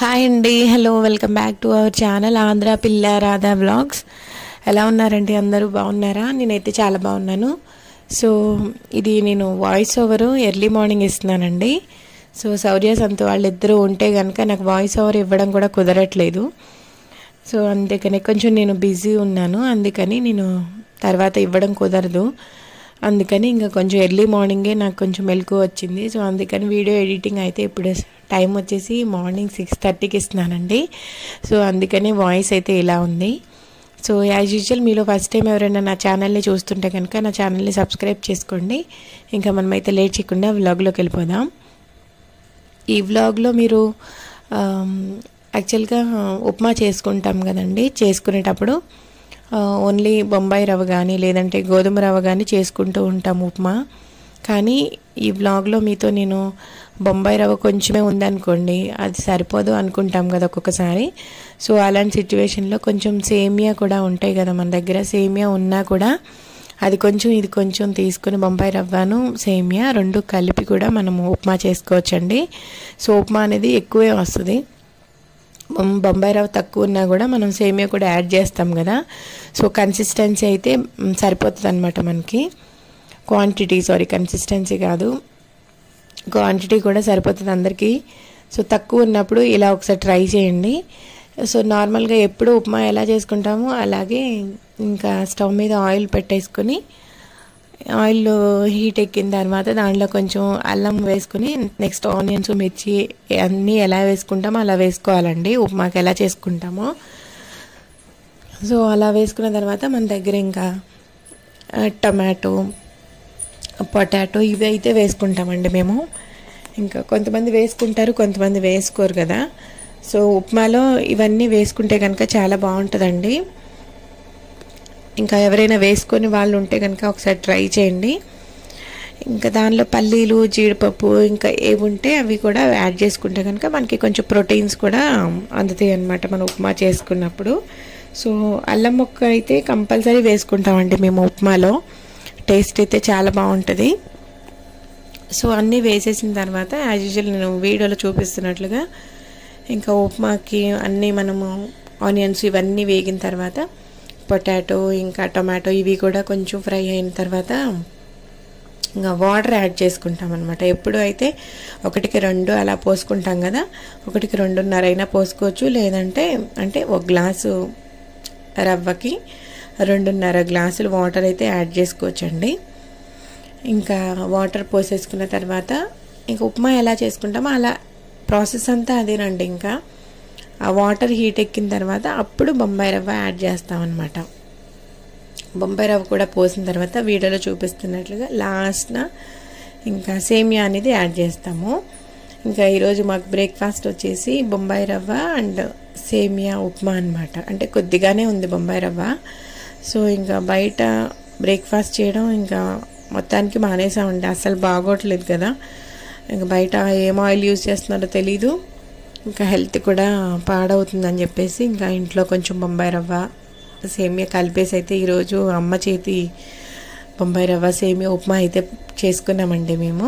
hi అండి hello welcome back to our channel Andhra పిల్ల Radha vlogs ఎలా ఉన్నారండి అందరూ బాగున్నారా నేనైతే చాలా బాగున్నాను సో ఇది నేను వాయిస్ ఓవర్ ఎర్లీ మార్నింగ్ ఇస్తున్నానండి సో శౌర్య సంతు వాళ్ళిద్దరూ ఉంటే కనుక నాకు వాయిస్ ఓవర్ ఇవ్వడం కూడా కుదరట్లేదు సో అందుకని కొంచెం నేను బిజీ ఉన్నాను అందుకని నేను తర్వాత ఇవ్వడం కుదరదు అందుకని ఇంకా కొంచెం ఎర్లీ మార్నింగే నాకు కొంచెం మెలకు వచ్చింది సో అందుకని వీడియో ఎడిటింగ్ అయితే ఇప్పుడు టైం వచ్చేసి మార్నింగ్ సిక్స్ థర్టీకి ఇస్తున్నానండి సో అందుకని వాయిస్ అయితే ఇలా ఉంది సో యాజ్ యూజువల్ మీలో ఫస్ట్ టైం ఎవరైనా నా ఛానల్ని చూస్తుంటే కనుక నా ఛానల్ని సబ్స్క్రైబ్ చేసుకోండి ఇంకా మనమైతే లేట్ చేయకుండా వ్లాగ్లోకి వెళ్ళిపోదాం ఈ వ్లాగ్లో మీరు యాక్చువల్గా ఉప్మా చేసుకుంటాం కదండి చేసుకునేటప్పుడు ఓన్లీ బొంబాయి రవ్వ కానీ లేదంటే గోధుమ రవ్వ కానీ చేసుకుంటూ ఉంటాం ఉప్మా కానీ ఈ బ్లాగ్లో మీతో నేను బొంబాయి రవ్వ కొంచెమే ఉందనుకోండి అది సరిపోదు అనుకుంటాం కదా ఒక్కొక్కసారి సో అలాంటి సిచ్యువేషన్లో కొంచెం సేమియా కూడా ఉంటాయి కదా మన దగ్గర సేమియా ఉన్నా కూడా అది కొంచెం ఇది కొంచెం తీసుకుని బొంబాయి రవ్వను సేమియా రెండు కలిపి కూడా మనము ఉప్మా చేసుకోవచ్చండి సో ఉప్మా అనేది ఎక్కువే వస్తుంది బొంబాయి రవ్వ తక్కువ ఉన్నా కూడా మనం సేమియా కూడా యాడ్ చేస్తాం కదా సో కన్సిస్టెన్సీ అయితే సరిపోతుంది అనమాట మనకి క్వాంటిటీ సారీ కన్సిస్టెన్సీ కాదు క్వాంటిటీ కూడా సరిపోతుంది అందరికీ సో తక్కువ ఉన్నప్పుడు ఇలా ఒకసారి ట్రై చేయండి సో నార్మల్గా ఎప్పుడు ఉప్మా ఎలా చేసుకుంటామో అలాగే ఇంకా స్టవ్ మీద ఆయిల్ పెట్టేసుకొని ఆయిల్ హీట్ ఎక్కిన తర్వాత దాంట్లో కొంచెం అల్లం వేసుకుని నెక్స్ట్ ఆనియన్స్ మిర్చి అన్నీ ఎలా వేసుకుంటామో అలా వేసుకోవాలండి ఉప్మాకి ఎలా చేసుకుంటామో సో అలా వేసుకున్న తర్వాత మన దగ్గర ఇంకా టమాటో పొటాటో ఇవి అయితే వేసుకుంటామండి మేము ఇంకా కొంతమంది వేసుకుంటారు కొంతమంది వేసుకోరు కదా సో ఉప్మాలో ఇవన్నీ వేసుకుంటే కనుక చాలా బాగుంటుందండి ఇంకా ఎవరైనా వేసుకొని వాళ్ళు ఉంటే కనుక ఒకసారి ట్రై చేయండి ఇంకా దానిలో పల్లీలు జీడిపప్పు ఇంకా ఏవి ఉంటే అవి కూడా యాడ్ చేసుకుంటే కనుక మనకి కొంచెం ప్రోటీన్స్ కూడా అందుతాయి అనమాట మనం ఉప్మా చేసుకున్నప్పుడు సో అల్లం ముక్క అయితే కంపల్సరీ వేసుకుంటామండి మేము ఉప్మాలో టేస్ట్ అయితే చాలా బాగుంటుంది సో అన్నీ వేసేసిన తర్వాత యాజ్ యూజువల్ నేను వీడియోలో చూపిస్తున్నట్లుగా ఇంకా ఉప్మాకి అన్నీ మనము ఆనియన్స్ ఇవన్నీ వేగిన తర్వాత పొటాటో ఇంకా టొమాటో ఇవి కూడా కొంచెం ఫ్రై అయిన తర్వాత ఇంకా వాటర్ యాడ్ చేసుకుంటాం అనమాట ఎప్పుడు అయితే ఒకటికి రెండు అలా పోసుకుంటాం కదా ఒకటికి రెండున్నర అయినా పోసుకోవచ్చు లేదంటే అంటే ఒక గ్లాసు రవ్వకి రెండున్నర గ్లాసులు వాటర్ అయితే యాడ్ చేసుకోవచ్చండి ఇంకా వాటర్ పోసేసుకున్న తర్వాత ఇంకా ఉప్మా ఎలా చేసుకుంటామో అలా ప్రాసెస్ అంతా అదేనండి ఇంకా ఆ వాటర్ హీట్ ఎక్కిన తర్వాత అప్పుడు బొంబాయి రవ్వ యాడ్ చేస్తామన్నమాట బొంబాయి రవ్వ కూడా పోసిన తర్వాత వీడియోలో చూపిస్తున్నట్లుగా లాస్ట్న ఇంకా సేమియా అనేది యాడ్ చేస్తాము ఇంకా ఈరోజు మాకు బ్రేక్ఫాస్ట్ వచ్చేసి బొంబాయి రవ్వ అండ్ సేమియా ఉప్మా అనమాట అంటే కొద్దిగానే ఉంది బొంబాయి రవ్వ సో ఇంకా బయట బ్రేక్ఫాస్ట్ చేయడం ఇంకా మొత్తానికి మానేసామండి అసలు బాగోట్లేదు కదా ఇంకా బయట ఏం ఆయిల్ యూజ్ చేస్తున్నారో తెలీదు ఇంకా హెల్త్ కూడా పాడవుతుందని చెప్పేసి ఇంకా ఇంట్లో కొంచెం బొంబాయి రవ్వ సేమియా కలిపేసి అయితే ఈరోజు అమ్మ చేతి బొంబాయి రవ్వ సేమియా ఉప్మా అయితే చేసుకున్నామండి మేము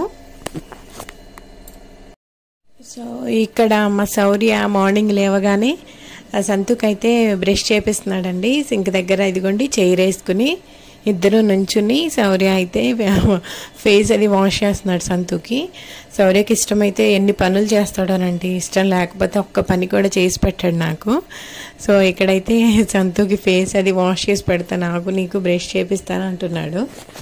సో ఇక్కడ మా శౌర్య మార్నింగ్ లేవగానే సంతుకైతే బ్రష్ చేపిస్తున్నాడండి సింక్ దగ్గర ఇదిగోండి చైర్ వేసుకుని ఇద్దరు నుంచుని శౌర్య అయితే ఫేస్ అది వాష్ చేస్తున్నాడు సంతుకి శౌర్యకి ఇష్టమైతే ఎన్ని పనులు చేస్తాడోనండి ఇష్టం లేకపోతే ఒక్క పని కూడా చేసి పెట్టాడు నాకు సో ఇక్కడైతే సంతుకి ఫేస్ అది వాష్ చేసి పెడతా నాకు నీకు బ్రష్ చేపిస్తాను అంటున్నాడు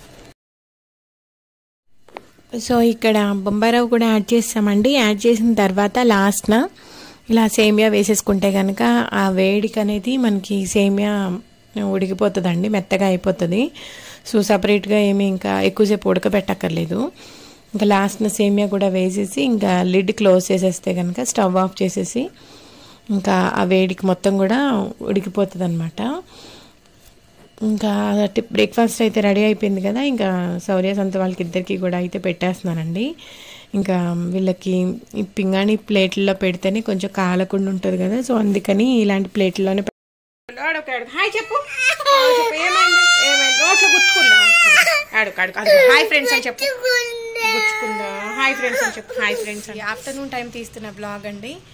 సో ఇక్కడ బొంబాయిరావు కూడా యాడ్ చేస్తామండి యాడ్ చేసిన తర్వాత లాస్ట్న ఇలా సేమియా వేసేసుకుంటే కనుక ఆ వేడికి అనేది మనకి సేమియా ఉడికిపోతుందండి మెత్తగా అయిపోతుంది సో సపరేట్గా ఏమి ఇంకా ఎక్కువసేపు ఉడకబెట్టక్కర్లేదు ఇంకా లాస్ట్న సేమియా కూడా వేసేసి ఇంకా లిడ్ క్లోజ్ చేసేస్తే కనుక స్టవ్ ఆఫ్ చేసేసి ఇంకా ఆ వేడికి మొత్తం కూడా ఉడికిపోతుంది అనమాట ఇంకా బ్రేక్ఫాస్ట్ అయితే రెడీ అయిపోయింది కదా ఇంకా శౌర్య సంత వాళ్ళకి ఇద్దరికి కూడా అయితే పెట్టేస్తున్నానండి ఇంకా వీళ్ళకి ఈ పింగాణి ప్లేట్లలో పెడితేనే కొంచెం కాలకుండా ఉంటుంది కదా సో అందుకని ఇలాంటి ప్లేట్లలోనే హాయ్ చెప్పు చెప్పు ఏమైంది ఏమైంది రోడ్లో గుచ్చుకుందా ఆడుకు ఆడుకు హాయ్ ఫ్రెండ్స్ అని చెప్పు గుచ్చుకుందా హాయ్ ఫ్రెండ్స్ అని చెప్పు హాయ్ ఫ్రెండ్స్ అని ఆఫ్టర్నూన్ టైం తీస్తున్న బ్లాగ్ అండి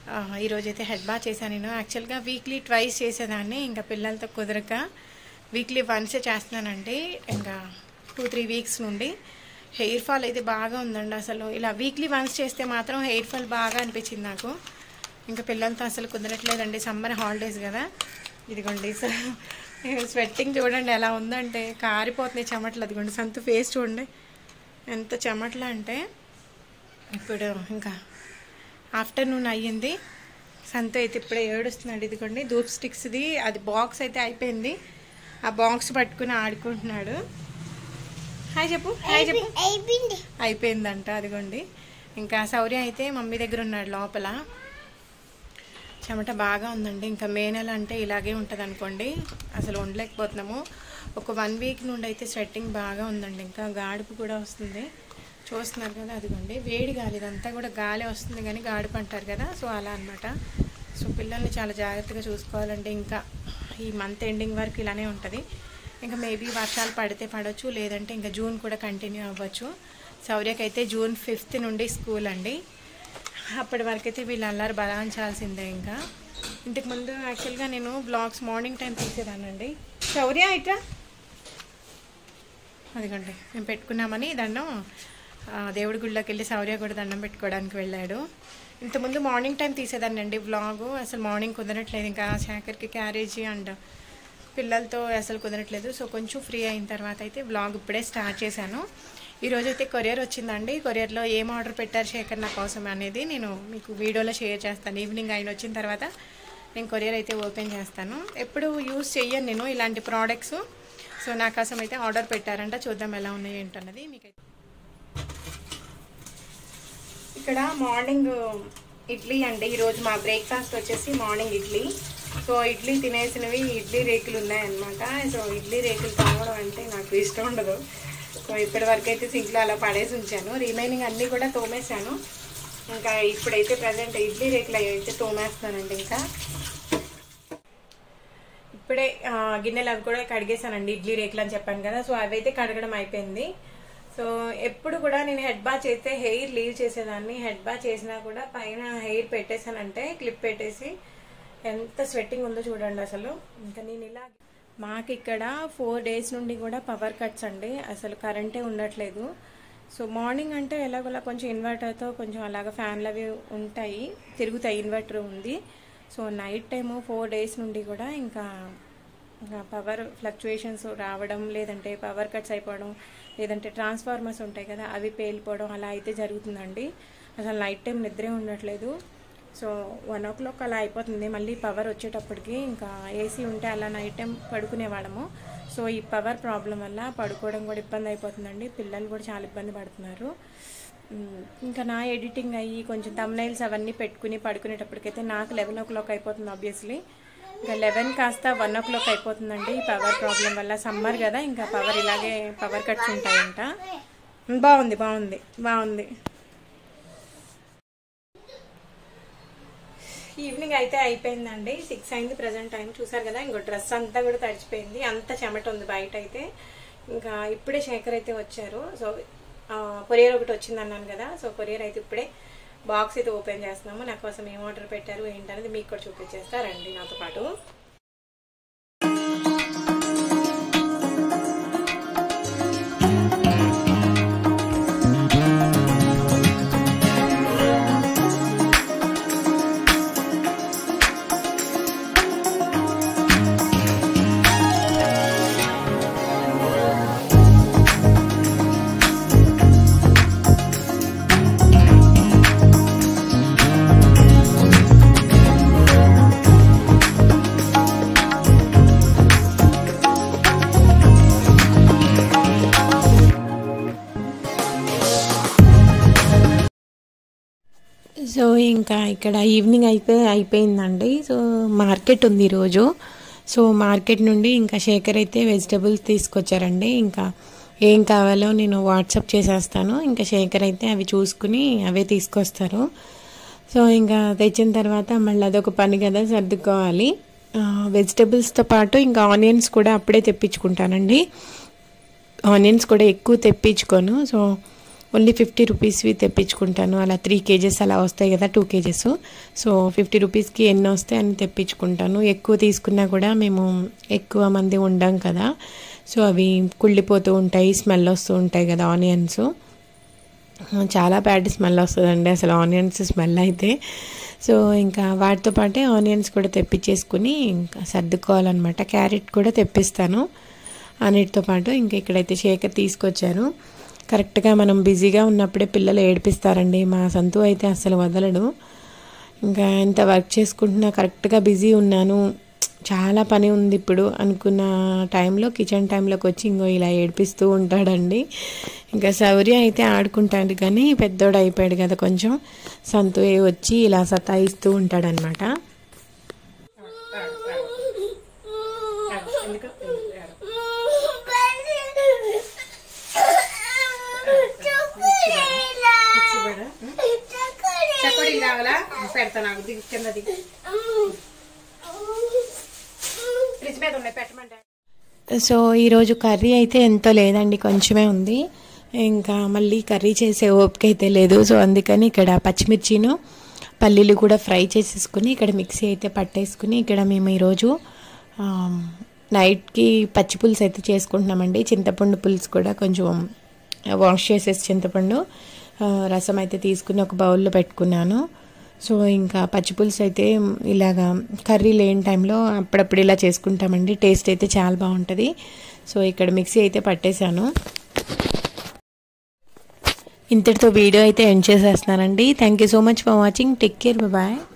ఆ, ఈరోజైతే హెడ్ బాత్ చేశాను నేను యాక్చువల్గా వీక్లీ ట్వైస్ చేసేదాన్ని ఇంకా పిల్లలతో కుదరక వీక్లీ వన్సే చేస్తున్నానండి ఇంకా టూ త్రీ వీక్స్ నుండి హెయిర్ ఫాల్ అయితే బాగా ఉందండి అసలు ఇలా వీక్లీ వన్స్ చేస్తే మాత్రం హెయిర్ ఫాల్ బాగా అనిపించింది నాకు ఇంకా పిల్లలతో అసలు కుదరట్లేదండి సమ్మర్ హాలిడేస్ కదా ఇదిగోండి స్వెట్టింగ్ చూడండి ఎలా ఉందంటే కారిపోతున్నాయి చెమటలు అదిగోండి సంతు ఫేస్ చూడండి ఎంత చెమటలు అంటే ఇప్పుడు ఇంకా ఆఫ్టర్నూన్ అయ్యింది సంతు అయితే ఇప్పుడే ఏడుస్తున్నాడు ఇదిగోండి ధూప్ స్టిక్స్ది అది బాక్స్ అయితే అయిపోయింది ఆ బాక్స్ పట్టుకుని ఆడుకుంటున్నాడు హాయ్ చెప్పు హాయ్ చెప్పు అయిపోయింది అయిపోయిందంట అదిగోండి ఇంకా శౌర్య అయితే మమ్మీ దగ్గర ఉన్నాడు లోపల చెమట బాగా ఉందండి ఇంకా మే నెల అంటే ఇలాగే ఉంటుంది అనుకోండి అసలు ఉండలేకపోతున్నాము ఒక వన్ వీక్ నుండి అయితే స్వెట్టింగ్ బాగా ఉందండి ఇంకా గాడుపు కూడా వస్తుంది చూస్తున్నారు కదా అదిగోండి వేడి గాలి ఇదంతా కూడా గాలి వస్తుంది కానీ గాడుపు అంటారు కదా సో అలా అన్నమాట సో పిల్లల్ని చాలా జాగ్రత్తగా చూసుకోవాలంటే ఇంకా ఈ మంత్ ఎండింగ్ వరకు ఇలానే ఉంటుంది ఇంకా మేబీ వర్షాలు పడితే పడవచ్చు లేదంటే ఇంకా జూన్ కూడా కంటిన్యూ అవ్వచ్చు శౌర్యకైతే జూన్ ఫిఫ్త్ నుండి స్కూల్ అండి అప్పటి వరకు అయితే వీళ్ళు అల్లారు బలాంచాల్సిందే ఇంకా ఇంతకు ముందు యాక్చువల్గా నేను బ్లాగ్స్ మార్నింగ్ టైం తీసేదానండి శౌర్య ఇట్రా అదిగోండి మేము పెట్టుకున్నామని దండం ఆ, దేవుడి గుళ్ళోకి వెళ్ళి శౌర్య కూడా దండం పెట్టుకోవడానికి వెళ్ళాడు ఇంతకుముందు మార్నింగ్ టైం తీసేదాన్ని అండి వ్లాగు అసలు మార్నింగ్ కుదరట్లేదు ఇంకా శేఖర్కి క్యారేజీ అండ్ పిల్లలతో అసలు కుదరట్లేదు సో కొంచెం ఫ్రీ అయిన తర్వాత అయితే వ్లాగ్ ఇప్పుడే స్టార్ట్ చేశాను ఈరోజు అయితే కొరియర్ వచ్చిందండి కొరియర్లో ఏం ఆర్డర్ పెట్టారు శేఖర్ నా కోసం అనేది నేను మీకు వీడియోలో షేర్ చేస్తాను ఈవినింగ్ ఆయన వచ్చిన తర్వాత నేను కొరియర్ అయితే ఓపెన్ చేస్తాను ఎప్పుడు యూస్ చెయ్యను నేను ఇలాంటి ప్రోడక్ట్స్ సో నా కోసం అయితే ఆర్డర్ పెట్టారంట చూద్దాం ఎలా ఉన్నాయి ఏంటన్నది మీకైతే ఇక్కడ మార్నింగ్ ఇడ్లీ అండి ఈరోజు మా బ్రేక్ఫాస్ట్ వచ్చేసి మార్నింగ్ ఇడ్లీ సో ఇడ్లీ తినేసినవి ఇడ్లీ రేకులు ఉన్నాయన్నమాట సో ఇడ్లీ రేకులు తాగడం అంటే నాకు ఇష్టం ఉండదు సో ఇప్పటి వరకు అయితే సింక్లో అలా పడేసి ఉంచాను రిమైనింగ్ అన్నీ కూడా తోమేశాను ఇంకా ఇప్పుడైతే ప్రజెంట్ ఇడ్లీ రేకులు అవి అయితే తోమేస్తున్నానండి ఇంకా ఇప్పుడే ఆ, గిన్నెలు అవి కూడా కడిగేసానండి ఇడ్లీ రేకులు అని చెప్పాను కదా సో అవి అయితే కడగడం అయిపోయింది సో ఎప్పుడు కూడా నేను హెడ్ బాత్ చేస్తే హెయిర్ లీవ్ చేసేదాన్ని హెడ్ బాత్ చేసినా కూడా పైన హెయిర్ పెట్టేశానంటే క్లిప్ పెట్టేసి ఎంత స్వెట్టింగ్ ఉందో చూడండి అసలు ఇంకా నేను ఇలా మాకు ఇక్కడ ఫోర్ డేస్ నుండి కూడా పవర్ కట్స్ అండి అసలు కరెంటే ఉండట్లేదు సో మార్నింగ్ అంటే ఎలాగోలా కొంచెం ఇన్వర్టర్తో కొంచెం అలాగ ఫ్యాన్లు అవి ఉంటాయి తిరుగుతాయి ఇన్వర్టర్ ఉంది so night time four days నుండి కూడా ఇంకా ఇంకా పవర్ ఫ్లక్చుయేషన్స్ రావడం లేదంటే పవర్ కట్స్ అయిపోవడం లేదంటే ట్రాన్స్ఫార్మర్స్ ఉంటాయి కదా అవి పేలిపోవడం అలా అయితే జరుగుతుందండి అసలు నైట్ టైం నిద్రే ఉండట్లేదు సో వన్ ఓ క్లాక్ అలా అయిపోతుంది మళ్ళీ పవర్ వచ్చేటప్పటికి ఇంకా ఏసీ ఉంటే అలా నైట్ టైం పడుకునేవాళ్ళము సో ఈ పవర్ ప్రాబ్లం వల్ల పడుకోవడం కూడా ఇబ్బంది అయిపోతుందండి పిల్లలు కూడా చాలా ఇబ్బంది పడుతున్నారు ఉమ్, ఇంకా నా ఎడిటింగ్ అయ్యి కొంచెం తమ్నైల్స్ అవన్నీ పెట్టుకుని పడుకునేటప్పటికైతే నాకు లెవెన్ ఓ క్లాక్ అయిపోతుంది ఆబ్వియస్లీ ఇంకా లెవెన్ కాస్త వన్ ఓ క్లాక్ అయిపోతుందండి ఈ పవర్ ప్రాబ్లం వల్ల సమ్మర్ కదా ఇంకా పవర్ ఇలాగే పవర్ కట్స్ ఉంటాయంట ఉమ్, బాగుంది బాగుంది బాగుంది ఈవినింగ్ అయితే అయిపోయిందండి సిక్స్ అయింది ప్రజెంట్ టైం చూసారు కదా ఇంకో డ్రెస్ అంతా కూడా తడిచిపోయింది అంత చెమట ఉంది బయట అయితే ఇంకా ఇప్పుడే శేఖర్ అయితే వచ్చారు సో ఆ, కొరియర్ ఒకటి వచ్చింది అన్నాను కదా సో కొరియర్ అయితే ఇప్పుడే బాక్స్ అయితే ఓపెన్ చేస్తున్నాము నా కోసం ఏం ఆర్డర్ పెట్టారు ఏంటనేది మీకు కూడా చూపించేస్తా రండి నాతో పాటు సో ఇంకా ఇక్కడ ఈవినింగ్ అయితే అయిపోయిందండి సో మార్కెట్ ఉంది ఈరోజు సో మార్కెట్ నుండి ఇంకా శేఖర్ అయితే వెజిటబుల్స్ తీసుకొచ్చారండి ఇంకా ఏం కావాలో నేను వాట్సాప్ చేసేస్తాను ఇంకా శేఖర్ అయితే అవి చూసుకుని అవే తీసుకొస్తారు సో ఇంకా తెచ్చిన తర్వాత మళ్ళీ అదొక పని కదా సర్దుకోవాలి వెజిటబుల్స్తో పాటు ఇంకా ఆనియన్స్ కూడా అప్పుడే తెప్పించుకుంటానండి ఆనియన్స్ కూడా ఎక్కువ తెప్పించుకోను సో ఓన్లీ ఫిఫ్టీ రూపీస్వి తెప్పించుకుంటాను అలా త్రీ కేజెస్ అలా వస్తాయి కదా టూ కేజెస్ సో ఫిఫ్టీ రూపీస్కి ఎన్ని వస్తాయి అని తెప్పించుకుంటాను ఎక్కువ తీసుకున్నా కూడా మేము ఎక్కువ మంది ఉండం కదా సో అవి కుళ్ళిపోతూ ఉంటాయి స్మెల్ వస్తూ ఉంటాయి కదా ఆనియన్స్ చాలా బ్యాడ్ స్మెల్ వస్తుందండి అసలు ఆనియన్స్ స్మెల్ అయితే సో ఇంకా వాటితో పాటే ఆనియన్స్ కూడా తెప్పించేసుకుని ఇంకా సర్దుకోవాలన్నమాట క్యారెట్ కూడా తెప్పిస్తాను అన్నిటితో పాటు ఇంకా ఇక్కడైతే శేఖర్ తీసుకొచ్చాను కరెక్ట్గా మనం బిజీగా ఉన్నప్పుడే పిల్లలు ఏడిపిస్తారండి మా సంతు అయితే అసలు వదలడు ఇంకా ఎంత వర్క్ చేసుకుంటున్నా కరెక్ట్గా బిజీ ఉన్నాను చాలా పని ఉంది ఇప్పుడు అనుకున్న టైంలో కిచెన్ టైంలోకి వచ్చి ఇంకో ఇలా ఏడిపిస్తూ ఉంటాడండి ఇంకా శౌర్య అయితే ఆడుకుంటాడు కానీ పెద్దోడు అయిపోయాడు కదా కొంచెం సంతు వచ్చి ఇలా సతాయిస్తూ ఉంటాడనమాట ఎందుకు చక్కడీలు కావాలా పెడతా నాకు దిగు కింద దిగు ఫ్రిడ్జ్ మీద ఉన్నాయి పెట్టమంటే సో ఈరోజు కర్రీ అయితే ఎంతో లేదండి కొంచెమే ఉంది ఇంకా మళ్ళీ కర్రీ చేసే ఓపిక అయితే లేదు సో అందుకని ఇక్కడ పచ్చిమిర్చిను పల్లీలు కూడా ఫ్రై చేసేసుకుని ఇక్కడ మిక్సీ అయితే పట్టేసుకుని ఇక్కడ మేము ఈరోజు ఆ, నైట్కి పచ్చి పులుసు అయితే చేసుకుంటున్నామండి చింతపండు పులుసు కూడా కొంచెం వాష్ చేసేసి చింతపండు ఆ, రసం అయితే తీసుకుని ఒక బౌల్లో పెట్టుకున్నాను సో ఇంకా పచ్చి పులుసు అయితే ఇలాగా కర్రీ లేని టైంలో అప్పుడప్పుడు ఇలా చేసుకుంటామండి టేస్ట్ అయితే చాలా బాగుంటుంది సో ఇక్కడ మిక్సీ అయితే పట్టేశాను ఇంతటితో వీడియో అయితే ఎండ్ చేసేస్తున్నానండి thank you so much for watching take care bye